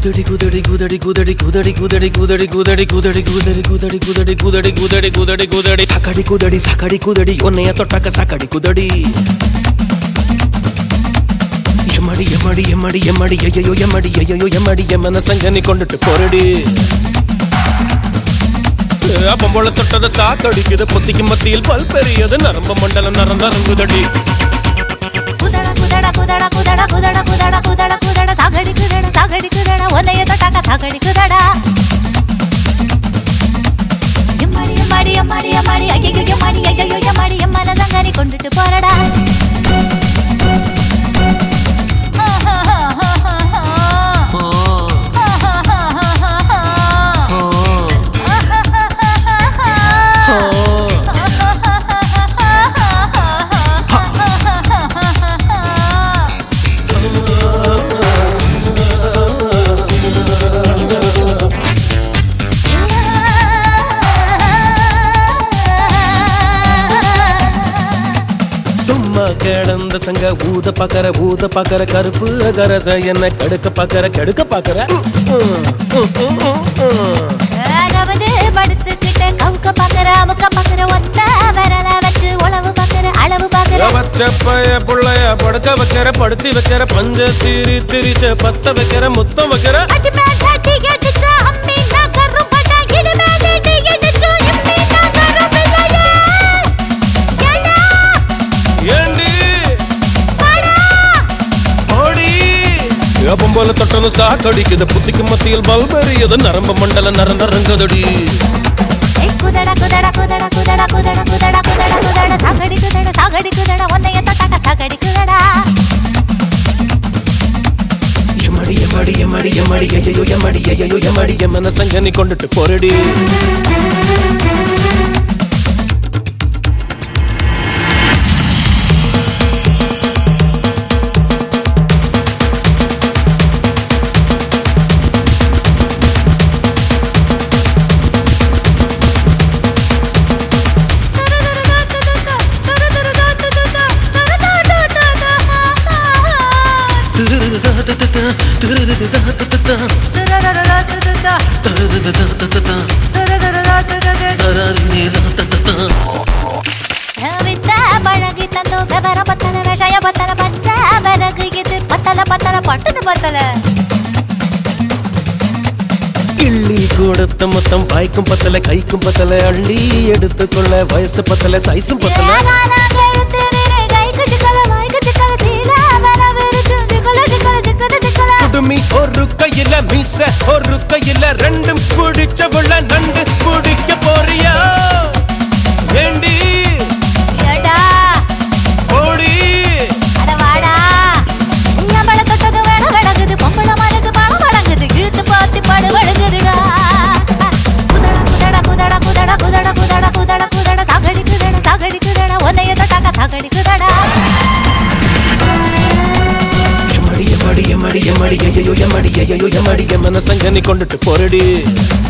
குதடி குதடி குதடி குதடி குதடி குதடி குதடி குதடி குதடி குதடி குதடி குதடி குதடி குதடி குதடி குதடி சக்கடி குதடி சக்கடி குதடி உன்னைய தொட்டாக்க சக்கடி குதடி எம்மடி எம்மடி எம்மடி எம்மடி ஐயோ எம்மடி ஐயோ எம்மடி எம்மன சங்கனி கொண்டுட்டு போரடி பொம்பளை தொட்டத சாக்கடிக்குது பொத்திக்கு மத்தியில் பல் பெரியது நரம்பு மண்டலம் நரந்தரங்குதடி குதட குதட குதட குதட குதட குதட குதட குதட சாகடி குதட சாகடி குதட ஒன்னைய தொட்டாக்க சாகடி குதடா எம்மாடி எம்மாடி எம்மாடி எம்மாடி ஐயோ எம்மாடி ஐயோ எம்மாடி எம்மன சங்கரி கொண்டுட்டு போறடா சும்மா கிடந்த சங்க ஊத பாக்கற ஊத பாக்கற கருப்பு கரச என்ன கடுக்க பாக்கற கெடுக்க பாக்கற அதாவது படுத்துக்கிட்ட கவுக்க பாக்குற அமுக்க பாக்குற ஒத்த விரல வச்சு உழவு பாக்குற அளவு பாக்குற பச்சப்பைய புள்ளைய படுக்க வைக்கிற படுத்தி வைக்கிற பஞ்ச தீரி திரிச்ச பத்த வைக்கிற முத்தம் வைக்கிற அடி மேல அடி அடிச்சா அம்மி நான் கரும்படா இடி மேல அடி அடிச்சா எம்மி நான் கரும்பில்லையே ஏடா ஏண்டி வாடா ஓடி பொம்பளை தொட்டனு சாக்கடிக்குது புத்திக்கு மத்தியில் பல்பெரியது நரம்பு மண்டல நரந்தரங்குதடி ஏய் குதட குதட குதட குதட குதட குதட குதட குதட சாகடி குதட சாகடி குதட ஒன்னைய தொட்டாக்க சாகடி குதடா எமடி எமடி எமடி எமடி ஐயோ எமடி ஐயோ எமடி எமன சங்கனி கொண்டுட்டு போரடி வித்த பழகி தந்தோ விவர பத்தல விஷய பத்தல பச்ச விறகு இது பத்தல பத்தல பட்டுன்னு பத்தல கிள்ளி கொடுத்த மொத்தம் வாய்க்கும் பத்தல கைக்கும் பத்தல அள்ளி எடுத்துக்கொள்ள வயசு பத்தல சைஸும் பத்தல ஏகானா கழுத்து விரை கை கட்டுக்கல வாய் கட்டுக்கல சீல வர விரிச்சு சிக்கல சிக்கல சிக்கல சிக்கல குடுமி ஒரு கையில மீச ஒரு கையில ரெண்டும் பிடிச்சவுள்ள நண்டு பிடிக்க போறியா ஏண்டி ஏடா ஓடி அட வாடா நம்மள தொட்டது வேட வழங்குது பொம்பள மனசு பணம் வழங்குது இழுத்து பார்த்து படு வழங்குதுடா குதட குதட குதட குதட குதட குதட குதட சாகடி குதட சாகடி குதட ஒன்னைய தொட்டாக்க சாகடி குதடா எமடி எமடி எமடி எமடி ஐயோ எமடி ஐயோ எமடி எமன சங்கனி கொண்டுட்டு போரடி